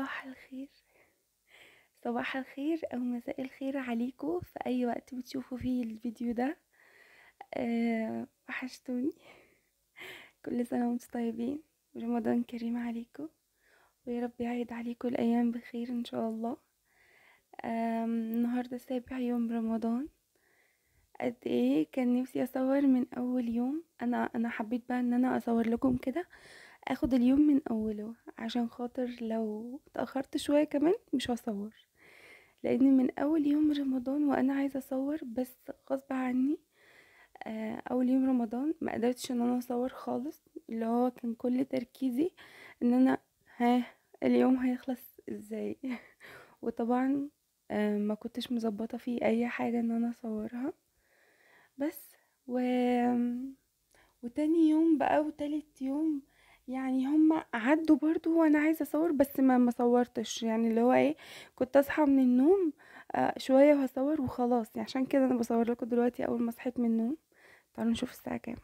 صباح الخير صباح الخير او مساء الخير عليكم في اي وقت بتشوفوا فيه الفيديو ده أه وحشتوني كل سنة وانتم طيبين رمضان كريم عليكم ويا رب يعيد عليكم الايام بخير ان شاء الله آم، النهاردة سابع يوم رمضان قد ايه كان نفسي اصور من اول يوم انا انا حبيت بقى ان انا اصور لكم كده اخد اليوم من اوله عشان خاطر لو اتاخرت شويه كمان مش هصور لان من اول يوم رمضان وانا عايزه اصور بس غصب عني آه، اول يوم رمضان ما قدرتش ان انا اصور خالص اللي هو كان كل تركيزي ان انا ها اليوم هيخلص ازاي وطبعا آه، ما كنتش مظبطه فيه اي حاجه ان انا اصورها بس و وتاني يوم بقى وتالت يوم يعني هما عدوا برضو وانا عايزه اصور بس ما ما صورتش يعني اللي هو ايه كنت اصحى من النوم آه شويه وهصور وخلاص يعني عشان كده انا بصور لكم دلوقتي اول ما صحيت من النوم تعالوا نشوف الساعه كام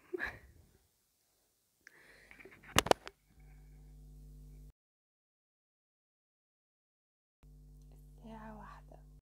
الساعه واحدة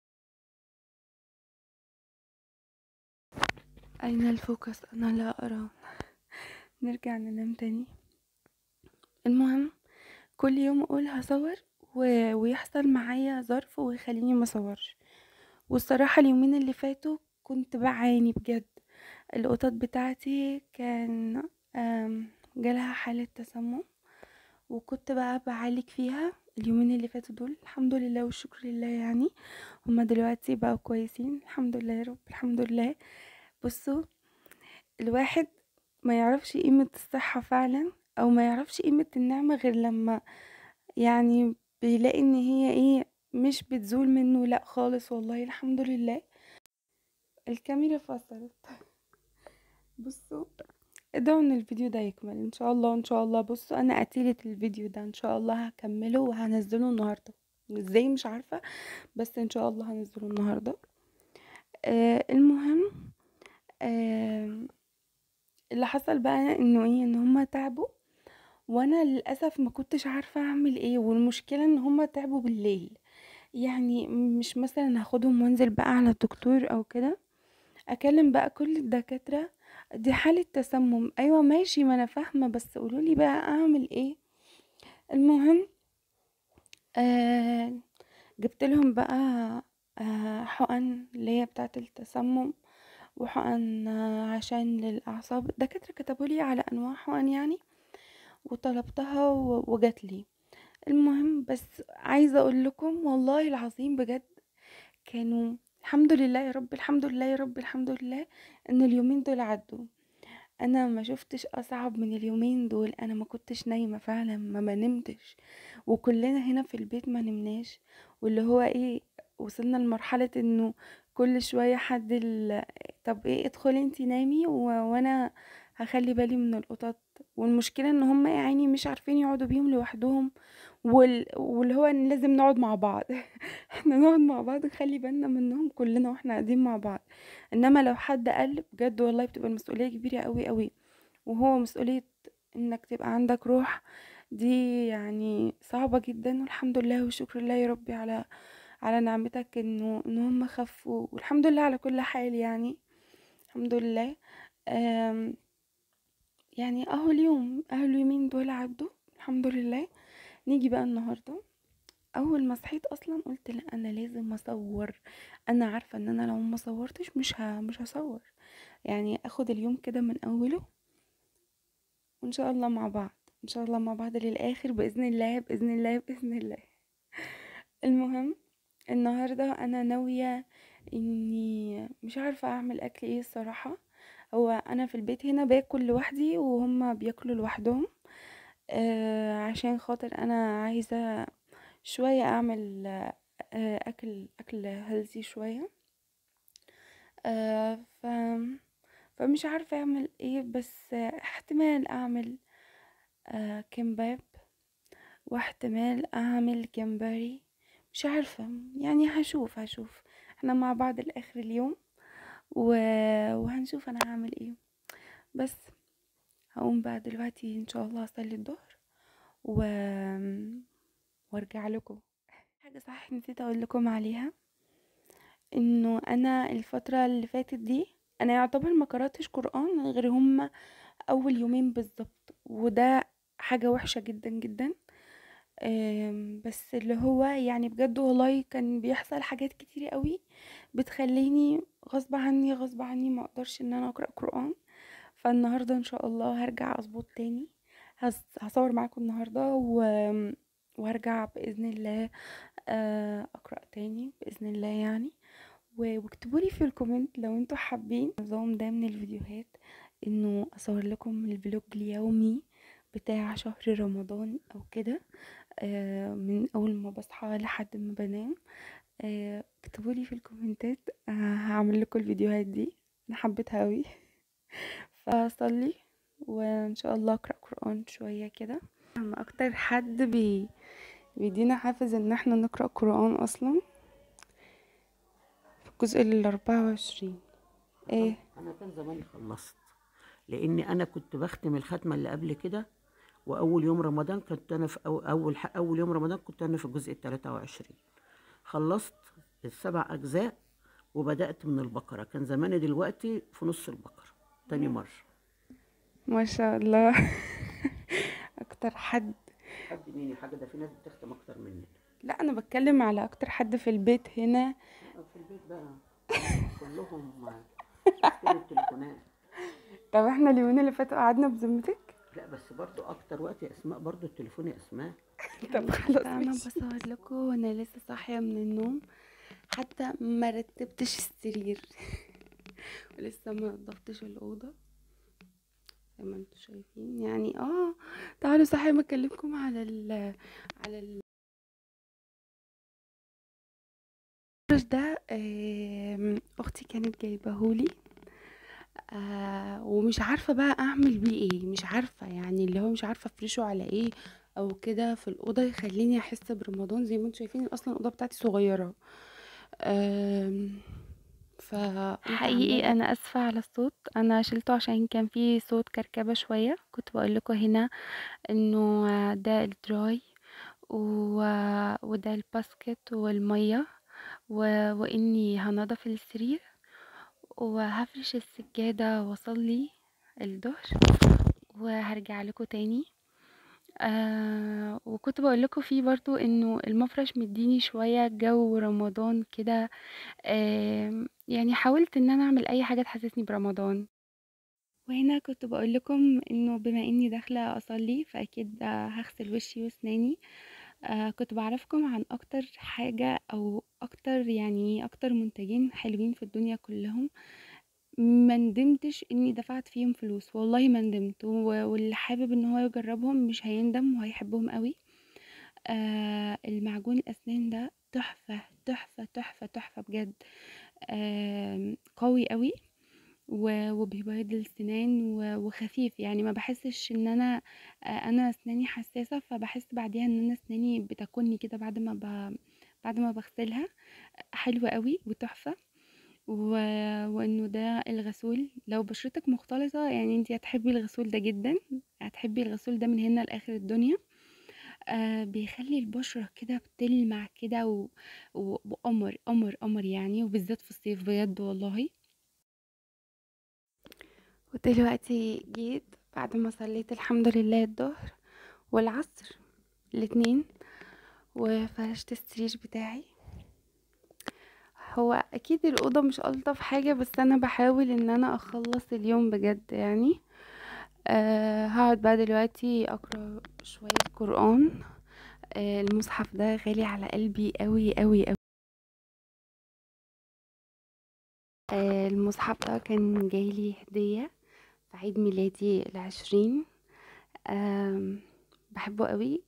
اين الفوكس انا لا ارى نرجع ننام تاني المهم كل يوم اقول هصور و... ويحصل معايا ظرف ويخليني ما اصورش والصراحه اليومين اللي فاتوا كنت بعاني بجد القطط بتاعتي كان آم، جالها حاله تسمم وكنت بقى بعالج فيها اليومين اللي فاتوا دول الحمد لله والشكر لله يعني هما دلوقتي بقوا كويسين الحمد لله يا رب الحمد لله بصوا الواحد ما يعرفش قيمة الصحة فعلا او ما يعرفش قيمة النعمة غير لما يعني بيلاقي ان هي ايه مش بتزول منه لا خالص والله الحمد لله الكاميرا فصلت بصوا ادعوا ان الفيديو ده يكمل ان شاء الله ان شاء الله بصوا انا قتيلة الفيديو ده ان شاء الله هكمله وهنزله النهاردة ازاي مش عارفة بس ان شاء الله هنزله النهاردة آه المهم آه اللي حصل بقى انه ايه ان هما تعبوا وانا للاسف ما كنتش عارفه اعمل ايه والمشكله ان هما تعبوا بالليل يعني مش مثلا هاخدهم وانزل بقى على الدكتور او كده اكلم بقى كل الدكاتره دي حاله تسمم ايوه ماشي ما انا فاهمه بس قولولي بقى اعمل ايه المهم آه جبت لهم بقى آه حقن اللي هي بتاعه التسمم وحقن آه، عشان للاعصاب الدكاتره كتبولي على انواع حقن يعني وطلبتها و- وجات لي المهم بس عايزه اقول لكم والله العظيم بجد كانوا الحمد لله يا رب الحمد لله يا رب الحمد لله ان اليومين دول عدوا انا ما شفتش اصعب من اليومين دول انا ما كنتش نايمه فعلا ما ما نمتش وكلنا هنا في البيت ما نمناش واللي هو ايه وصلنا لمرحله انه كل شويه حد ال... طب ايه ادخلي انتي نامي و... وانا هخلي بالي من القطط والمشكله ان هم يا عيني مش عارفين يقعدوا بيهم لوحدهم وال... واللي هو ان لازم نقعد مع بعض احنا نقعد مع بعض نخلي بالنا منهم كلنا واحنا قاعدين مع بعض انما لو حد قل بجد والله بتبقى المسؤوليه كبيره قوي قوي وهو مسؤوليه انك تبقى عندك روح دي يعني صعبه جدا والحمد لله والشكر لله يا ربي على على نعمتك انه ان هم خفوا والحمد لله على كل حال يعني الحمد لله أم يعني اهو اليوم اهو اليومين دول عدوا الحمد لله نيجي بقى النهارده اول ما صحيت اصلا قلت لا انا لازم اصور انا عارفه ان انا لو ما صورتش مش ه... مش هصور يعني اخد اليوم كده من اوله وان شاء الله مع بعض ان شاء الله مع بعض للاخر باذن الله باذن الله باذن الله المهم النهارده انا ناويه اني مش عارفه اعمل اكل ايه الصراحه هو انا في البيت هنا باكل لوحدي وهم بياكلوا لوحدهم آه عشان خاطر انا عايزه شويه اعمل آه اكل اكل هيلثي شويه آه ف فمش عارفه اعمل ايه بس آه، احتمال اعمل آه كمباب واحتمال اعمل جمبري مش عارفه يعني هشوف هشوف احنا مع بعض لاخر اليوم و... وهنشوف انا هعمل ايه بس هقوم بقى دلوقتي ان شاء الله اصلي الظهر و... وارجع لكم حاجة صح نسيت اقول لكم عليها انه انا الفترة اللي فاتت دي انا يعتبر ما قرأتش قرآن غير هما اول يومين بالظبط وده حاجة وحشة جدا جدا آم، بس اللي هو يعني بجد والله كان بيحصل حاجات كتير قوي بتخليني غصب عني غصب عني ما اقدرش ان انا اقرا قران فالنهارده ان شاء الله هرجع اظبط تاني هس- هصور معاكم النهارده و... وهرجع باذن الله آه، اقرا تاني باذن الله يعني و- واكتبولي في الكومنت لو انتوا حابين النظام ده من الفيديوهات انه اصور لكم الفلوج اليومي بتاع شهر رمضان او كده آه، من اول ما بصحى لحد ما بنام آه، اكتبولي في الكومنتات آه، هعمل لكم الفيديوهات دي انا حبيتها اوي فصلي وان شاء الله اقرا قران شويه كده اما اكتر حد بي بيدينا حافز ان احنا نقرا قران اصلا في الجزء الاربعة وعشرين ايه انا كان زماني خلصت لاني انا كنت بختم الختمه اللي قبل كده واول يوم رمضان كنت انا في أو اول ح- اول يوم رمضان كنت انا في الجزء ال 23 خلصت السبع اجزاء وبدات من البقره كان زماني دلوقتي في نص البقره تاني مره ما شاء الله اكتر حد حد مين يا حاجه ده في ناس بتختم اكتر مني لا انا بتكلم على اكتر حد في البيت هنا في البيت بقى كلهم ماسكين التليفونات طب احنا اليومين اللي فاتوا قعدنا بذمتك لا بس برضو اكتر وقت يا اسماء برضو التليفون يا اسماء طب خلاص انا بصور لكم وانا لسه صاحيه من النوم حتى ما رتبتش السرير ولسه ما نضفتش الاوضه زي ما انتم شايفين يعني اه تعالوا صحيح ما اكلمكم على ال على ال الفرش ده آم، اختي كانت جايبهولي آه ومش عارفه بقى اعمل بيه ايه مش عارفه يعني اللي هو مش عارفه افرشه على ايه او كده في الاوضه يخليني احس برمضان زي ما انتم شايفين اصلا الاوضه بتاعتي صغيره آم، ف حقيقي انا اسفه على الصوت انا شلته عشان كان فيه صوت كركبه شويه كنت بقول لكم هنا انه ده الدراي و... وده الباسكت والميه و... واني هنضف السرير وهفرش السجاده واصلي الظهر وهرجع لكم تاني آه وكنت بقول لكم فيه برضو انه المفرش مديني شويه جو رمضان كده آه يعني حاولت ان انا اعمل اي حاجه تحسسني برمضان وهنا كنت بقول لكم انه بما اني داخله اصلي فاكيد آه، هغسل وشي واسناني آه كنت بعرفكم عن اكتر حاجه او اكتر يعني اكتر منتجين حلوين في الدنيا كلهم ما ندمتش اني دفعت فيهم فلوس والله ما ندمت و- واللي حابب ان هو يجربهم مش هيندم وهيحبهم قوي آه المعجون الاسنان ده تحفه تحفه تحفه تحفه بجد آم، قوي قوي و- وبيبيض السنان و- وخفيف يعني ما بحسش ان انا آه، انا اسناني حساسه فبحس بعديها ان انا اسناني بتاكلني كده بعد ما ب... بعد ما بغسلها حلوه قوي وتحفه و... وانه ده الغسول لو بشرتك مختلطه يعني انتي هتحبي الغسول ده جدا هتحبي الغسول ده من هنا لاخر الدنيا آه بيخلي البشرة كده بتلمع كده و... و... وقمر قمر قمر يعني وبالذات في الصيف بجد والله ودلوقتي جيت بعد ما صليت الحمد لله الظهر والعصر الاتنين وفرشت السرير بتاعي هو اكيد الاوضه مش الطف حاجه بس انا بحاول ان انا اخلص اليوم بجد يعني أه هقعد بقى دلوقتي اقرا شويه قران أه المصحف ده غالي على قلبي قوي قوي قوي أه المصحف ده كان جايلي هديه في عيد ميلادي العشرين أه بحبه قوي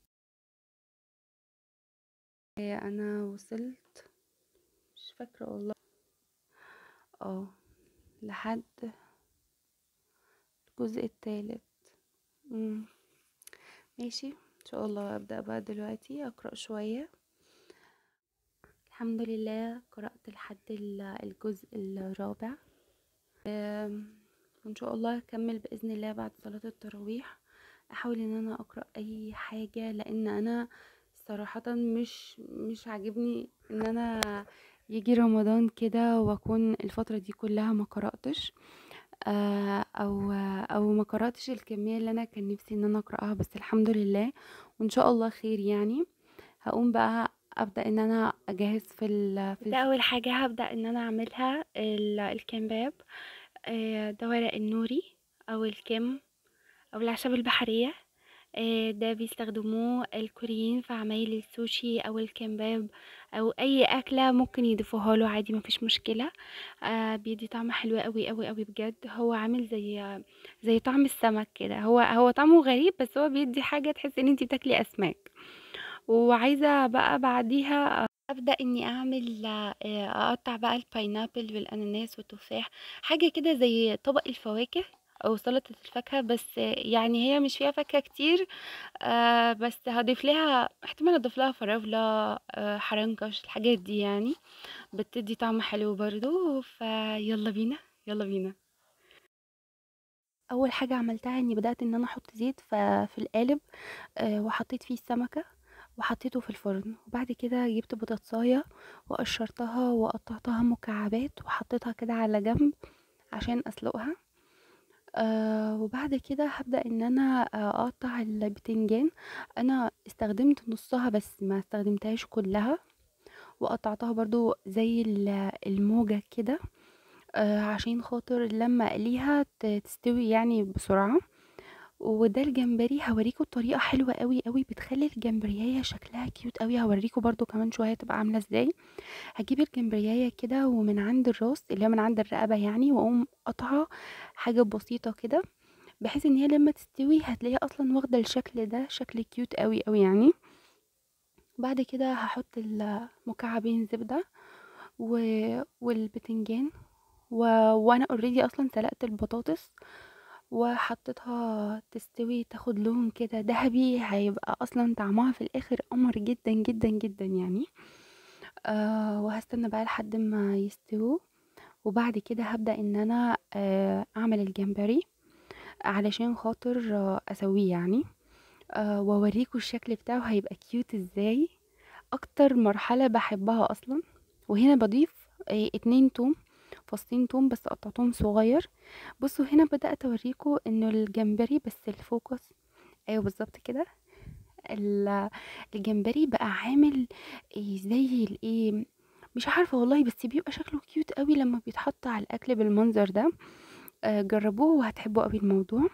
آه، انا وصلت مش فاكره والله اه لحد الجزء الثالث مم. ماشي ان شاء الله ابدا بقى دلوقتي اقرا شويه الحمد لله قرات لحد ال- الجزء الرابع آم، وان شاء الله اكمل باذن الله بعد صلاه التراويح احاول ان انا اقرا اي حاجه لان انا صراحة مش مش عاجبني ان انا يجي رمضان كده واكون الفترة دي كلها ما قرأتش آه، او او ما قرأتش الكمية اللي انا كان نفسي ان انا اقرأها بس الحمد لله وان شاء الله خير يعني هقوم بقى ابدا ان انا اجهز في ال في ده اول حاجه هبدا ان انا اعملها ال- الكمباب آه، ده ورق النوري او الكم او الاعشاب البحريه آه، ده بيستخدموه الكوريين في عمايل السوشي او الكمباب او اي اكله ممكن يضيفوها له عادي مفيش مشكله آه، بيدي طعم حلو قوي قوي قوي بجد هو عامل زي زي طعم السمك كده هو هو طعمه غريب بس هو بيدي حاجه تحس ان انتي بتاكلي اسماك وعايزة بقى بعديها أبدأ إني أعمل آه، أقطع بقى الباينابل والأناناس والتفاح حاجة كده زي طبق الفواكه أو سلطة الفاكهة بس يعني هي مش فيها فاكهة كتير آه بس هضيف لها احتمال أضيف لها فراولة آه حرنكش الحاجات دي يعني بتدي طعم حلو برضو فيلا بينا يلا بينا اول حاجه عملتها اني بدات ان انا احط زيت ف- في القالب آه، وحطيت فيه السمكه وحطيته في الفرن وبعد كده جبت بطاطسايه وقشرتها وقطعتها مكعبات وحطيتها كده على جنب عشان اسلقها أه وبعد كده هبدأ ان انا آه، اقطع البتنجان انا استخدمت نصها بس ما استخدمتهاش كلها وقطعتها برضو زي ال- الموجة كده أه عشان خاطر لما اقليها ت- تستوي يعني بسرعة وده الجمبري هوريكم طريقة حلوة قوي قوي بتخلي الجمبرياية شكلها كيوت قوي هوريكم برضو كمان شوية تبقى عاملة ازاي هجيب الجمبرياية كده ومن عند الراس اللي هي من عند الرقبة يعني واقوم قطعة حاجة بسيطة كده بحيث ان هي لما تستوي هتلاقيها اصلا واخدة الشكل ده شكل كيوت قوي قوي يعني بعد كده هحط المكعبين زبدة و... والبتنجان و... وانا اوريدي اصلا سلقت البطاطس وحطيتها تستوي تاخد لون كده ذهبي هيبقى اصلا طعمها في الاخر قمر جدا جدا جدا يعني آه وهستنى بقى لحد ما يستووا وبعد كده هبدأ ان انا آه اعمل الجمبري علشان خاطر آه اسويه يعني آه واوريكم الشكل بتاعه هيبقى كيوت ازاي اكتر مرحلة بحبها اصلا وهنا بضيف آه اتنين توم فصين توم بس قطعتهم صغير بصوا هنا بدأت اوريكم انه الجمبري بس الفوكس ايوه بالظبط كده ال- الجمبري بقى عامل إيه زي الايه مش عارفه والله بس بيبقى شكله كيوت قوي لما بيتحط على الاكل بالمنظر ده آه، جربوه وهتحبوا قوي الموضوع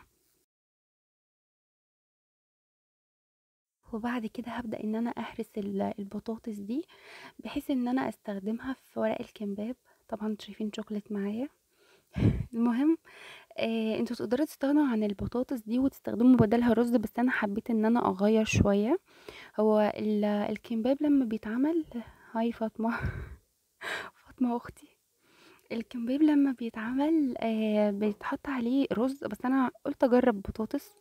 وبعد كده هبدأ ان انا اهرس ال- البطاطس دي بحيث ان انا استخدمها في ورق الكمباب طبعا انتوا شايفين شوكليت معايا المهم آه، انتوا تقدروا تستغنوا عن البطاطس دي وتستخدموا بدلها رز بس انا حبيت ان انا اغير شوية هو ال- الكمباب لما بيتعمل هاي فاطمة فاطمة اختي الكمباب لما بيتعمل آه بيتحط عليه رز بس انا قلت اجرب بطاطس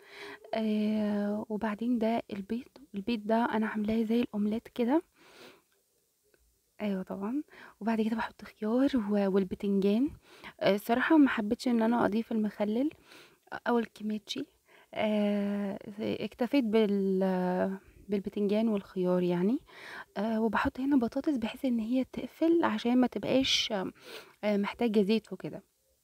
آه وبعدين ده البيض البيض ده انا عاملاه زي الاومليت كده ايوه طبعا وبعد كده بحط خيار و- والبتنجان آه الصراحه ما حبيتش ان انا اضيف المخلل او الكيميتشي آه اكتفيت بال بالبتنجان والخيار يعني أه وبحط هنا بطاطس بحيث ان هي تقفل عشان ما تبقاش آه، محتاجة زيت وكده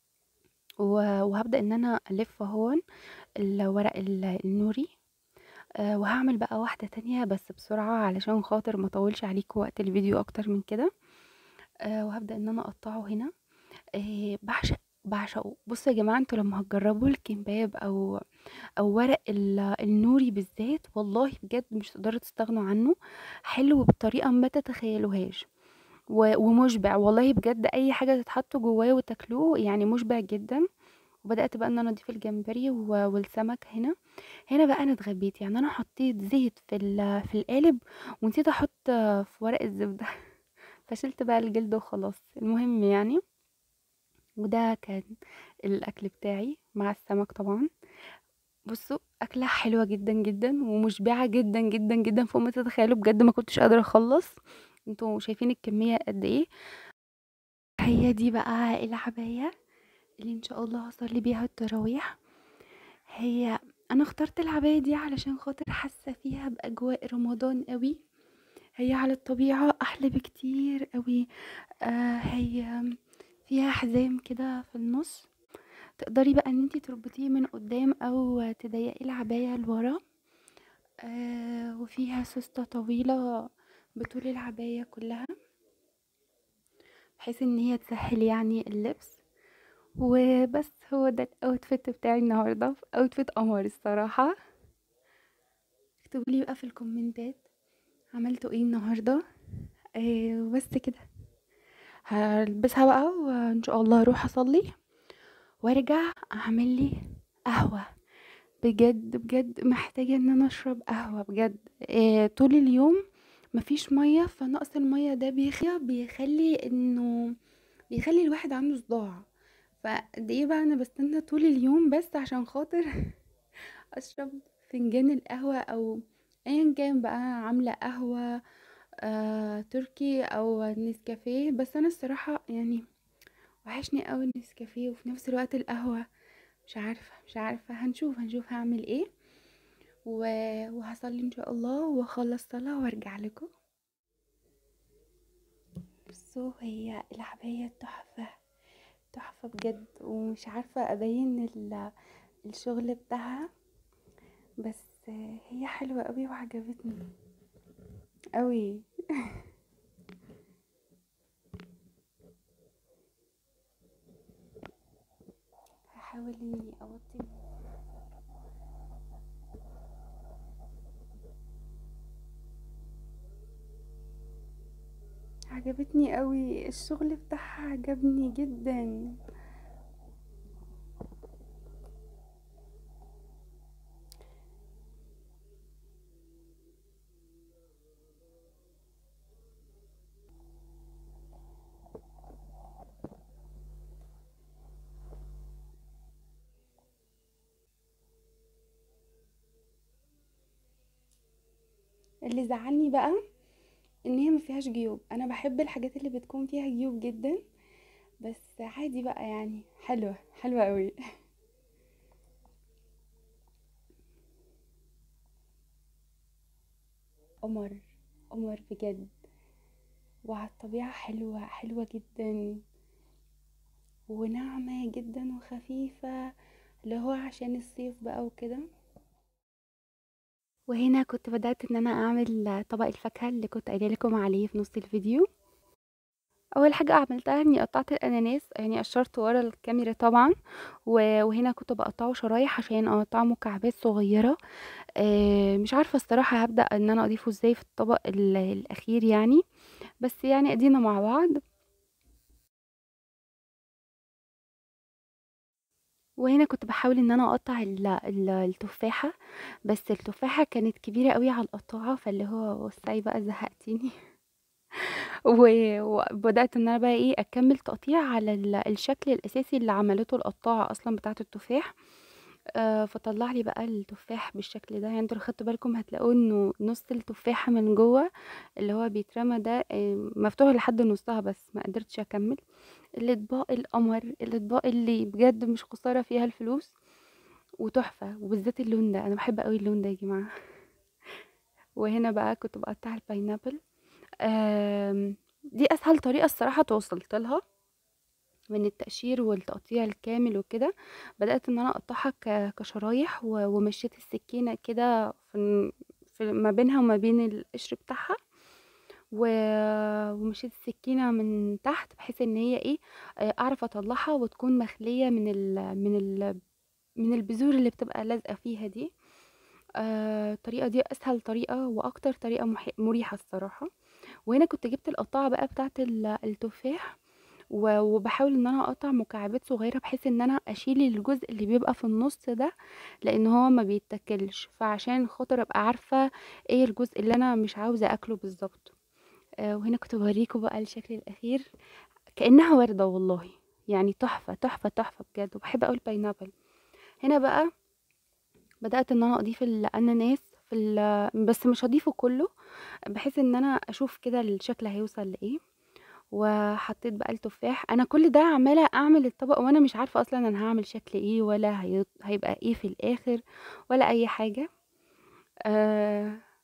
و- وهبدأ ان انا الف اهون الورق ال- النوري آه، وهعمل بقى واحدة تانية بس بسرعة علشان خاطر ما اطولش عليكم وقت الفيديو اكتر من كده آه، وهبدأ ان انا اقطعه هنا آه، بعشق بعشقه بصوا يا جماعة انتوا لما هتجربوا الكمباب او او ورق ال- النوري بالذات والله بجد مش تقدروا تستغنوا عنه حلو بطريقة ما تتخيلوهاش و- ومشبع والله بجد اي حاجه تتحط جواه وتاكلوه يعني مشبع جدا وبدات بقى ان انا اضيف الجمبري و- والسمك هنا هنا بقى انا اتغبيت يعني انا حطيت زيت في ال- في القالب ونسيت احط في ورق الزبده فشلت بقى الجلد وخلاص المهم يعني وده كان الاكل بتاعي مع السمك طبعا بصوا اكله حلوه جدا جدا ومشبعه جدا جدا جدا فوق ما تتخيلوا بجد ما كنتش قادره اخلص انتوا شايفين الكميه قد ايه هي دي بقى العباية اللي ان شاء الله هصلي بيها التراويح هي انا اخترت العباية دي علشان خاطر حاسة فيها بأجواء رمضان قوي هي على الطبيعة أحلى بكتير أوي آه هي فيها حزام كده في النص تقدري بقى ان انتي تربطيه من قدام او تضيقي العباية لورا آه وفيها سوستة طويلة بطول العباية كلها بحيث ان هي تسهل يعني اللبس وبس هو ده الاوتفيت بتاعي النهارده اوتفيت قمر الصراحه اكتبوا لي بقى في الكومنتات عملتوا ايه النهارده آه وبس كده هلبسها بقى وان شاء الله اروح اصلي وارجع اعمل لي قهوه بجد بجد محتاجه ان انا اشرب قهوه بجد آه طول اليوم مفيش ميه فنقص الميه ده بيخلي بيخلي انه بيخلي الواحد عنده صداع فقد ايه بقى انا بستنى طول اليوم بس عشان خاطر اشرب فنجان القهوة او ايا كان بقى عاملة قهوة آه تركي او نسكافيه بس انا الصراحة يعني وحشني قوي النسكافيه وفي نفس الوقت القهوة مش عارفة مش عارفة هنشوف هنشوف هعمل ايه و- وهصلي ان شاء الله واخلص صلاة وارجع لكم بصوا هي العباية تحفة تحفة بجد ومش عارفة ابين ال- الشغل بتاعها بس هي حلوة قوي وعجبتني قوي هحاول اني اوطي عجبتني قوي الشغل بتاعها عجبني جدا اللي زعلني بقى ان هي ما فيهاش جيوب انا بحب الحاجات اللي بتكون فيها جيوب جدا بس عادي بقى يعني حلوة حلوة قوي قمر قمر بجد وعلى الطبيعة حلوة حلوة جدا وناعمة جدا وخفيفة اللي هو عشان الصيف بقى وكده وهنا كنت بدأت ان انا اعمل طبق الفاكهة اللي كنت قايله لكم عليه في نص الفيديو اول حاجة عملتها اني قطعت الاناناس يعني قشرته ورا الكاميرا طبعا و- وهنا كنت بقطعه شرايح عشان اقطعه مكعبات صغيرة آه، مش عارفة الصراحة هبدأ ان انا اضيفه ازاي في الطبق ال- الاخير يعني بس يعني ادينا مع بعض وهنا كنت بحاول ان انا اقطع ال- ال- التفاحة بس التفاحة كانت كبيرة قوي على القطاعة فاللي هو وسعي بقى زهقتيني و- وبدأت ان انا بقى ايه اكمل تقطيع على ال- الشكل الاساسي اللي عملته القطاعة اصلا بتاعة التفاح آه فطلع لي بقى التفاح بالشكل ده يعني انتوا لو خدتوا بالكم هتلاقوا انه نص التفاحة من جوه اللي هو بيترمى ده آه، مفتوح لحد نصها بس ما قدرتش اكمل الاطباق القمر الاطباق اللي بجد مش خسارة فيها الفلوس وتحفة وبالذات اللون ده انا بحب قوي اللون ده يا جماعة وهنا بقى كنت بقطع الباينابل آم، دي اسهل طريقة الصراحة توصلت لها من التقشير والتقطيع الكامل وكده بدأت ان انا اقطعها ك- كشرايح و- ومشيت السكينة كده في الن- في ما بينها وما بين القشر بتاعها و- ومشيت السكينة من تحت بحيث ان هي ايه آه، اعرف اطلعها وتكون مخلية من ال من ال من البذور اللي بتبقى لازقة فيها دي آه، الطريقة دي اسهل طريقة واكتر طريقة محي- مريحة الصراحة وهنا كنت جبت القطاعة بقى بتاعة ال- التفاح و- وبحاول ان انا اقطع مكعبات صغيره بحيث ان انا اشيل الجزء اللي بيبقى في النص ده لان هو ما بيتاكلش فعشان خاطر ابقى عارفه ايه الجزء اللي انا مش عاوزه اكله بالظبط آه، وهنا كنت بوريكم بقى الشكل الاخير كانها ورده والله يعني تحفه تحفه تحفه بجد وبحب قوي الباينابل هنا بقى بدات ان انا اضيف الاناناس في ال- بس مش هضيفه كله بحيث ان انا اشوف كده الشكل هيوصل لايه وحطيت بقى التفاح انا كل ده عماله اعمل الطبق وانا مش عارفه اصلا انا هعمل شكل ايه ولا هي... هيبقى ايه في الاخر ولا اي حاجه آه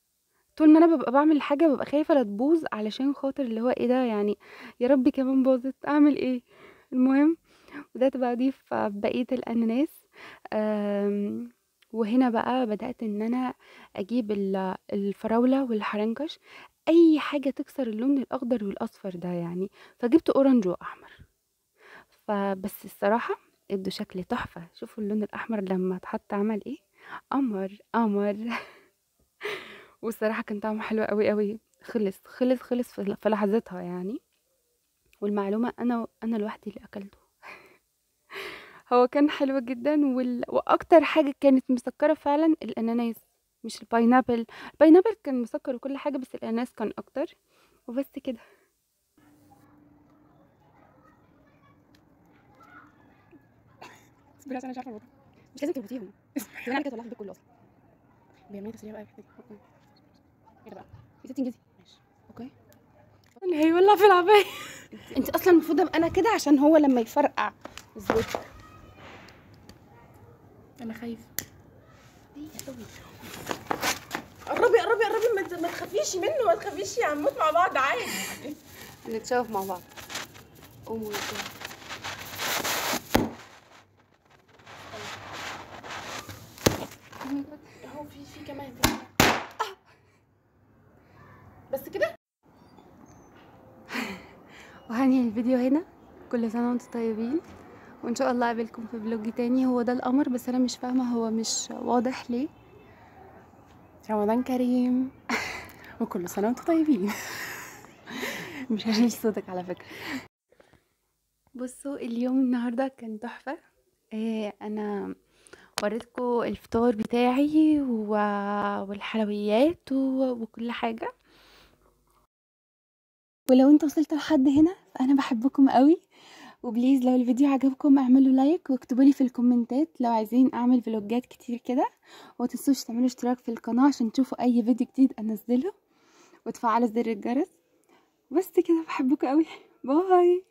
طول ما انا ببقى بعمل حاجه ببقى خايفه لا تبوظ علشان خاطر اللي هو ايه ده يعني يا ربي كمان باظت اعمل ايه المهم بدات بقى اضيف بقيه الاناناس آم، وهنا بقى بدات ان انا اجيب ال- الفراوله والحرنكش اي حاجه تكسر اللون الاخضر والاصفر ده يعني فجبت اورنج واحمر فبس الصراحه ادوا شكل تحفه شوفوا اللون الاحمر لما اتحط عمل ايه قمر قمر والصراحه كان طعمه حلو قوي قوي خلص خلص خلص في في لحظتها يعني والمعلومه انا انا لوحدي اللي اكلته هو كان حلو جدا وال... واكتر حاجه كانت مسكره فعلا الاناناس مش الباينابل الباينابل كان مسكر وكل حاجه بس الاناناس كان اكتر وبس كده اصبري عشان انا مش عارفه اربطها مش لازم تربطيهم زمان على كده طلعت البيت كله اصلا بيعملي تسريع بقى في الحته دي ايه ده بقى يا ستي انجزي ماشي اوكي اللي هيولع في العباية انت اصلا المفروض ابقى انا كده عشان هو لما يفرقع الزيت انا خايفه قربي قربي قربي ما ت- ما تخافيش منه ما تخافيش يا عموت مع بعض عادي نتشوف مع بعض قوموا اهو في في كمان في كمان. بس كده وهنهي الفيديو هنا كل سنه وانتم طيبين وان شاء الله اقابلكم في فلوج تاني هو ده القمر بس انا مش فاهمه هو مش واضح ليه رمضان كريم وكل سنه وانتم طيبين مش هشيل صوتك على فكرة بصوا اليوم النهاردة كان تحفة إيه أنا وريتكم الفطار بتاعي و... والحلويات و... وكل حاجة ولو انت وصلت لحد هنا فأنا بحبكم قوي وبليز لو الفيديو عجبكم اعملوا لايك واكتبوا لي في الكومنتات لو عايزين اعمل فلوجات كتير كده ومتنسوش تعملوا اشتراك في القناة عشان تشوفوا اي فيديو جديد انزله وتفعلوا زر الجرس بس كده بحبكم قوي باي